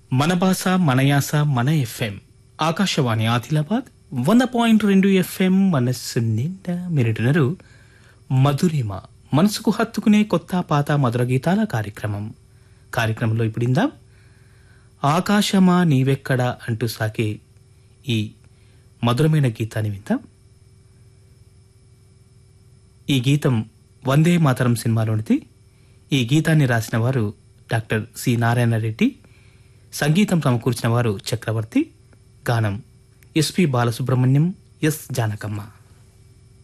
మన భాష మన యాస మన ఎఫ్ఎం ఆకాశవాణి ఆదిలాబాద్ వంద పాయింట్ రెండు ఎఫ్ఎం మనస్సు నిండా మీరింటున్నారు మధురిమ మనసుకు హత్తుకునే కొత్త పాత మధుర గీతాల కార్యక్రమం కార్యక్రమంలో ఇప్పుడిందాం ఆకాశమా నీవెక్కడ అంటూ సాగే ఈ మధురమైన గీతాన్ని విందాం ఈ గీతం వందే మాతరం సినిమాలోనిది ఈ గీతాన్ని రాసిన వారు డాక్టర్ సి నారాయణ రెడ్డి సంగీతం సమకూర్చిన వారు చక్రవర్తి గానం ఎస్పి బాలసుబ్రహ్మణ్యం ఎస్ జానకమ్మ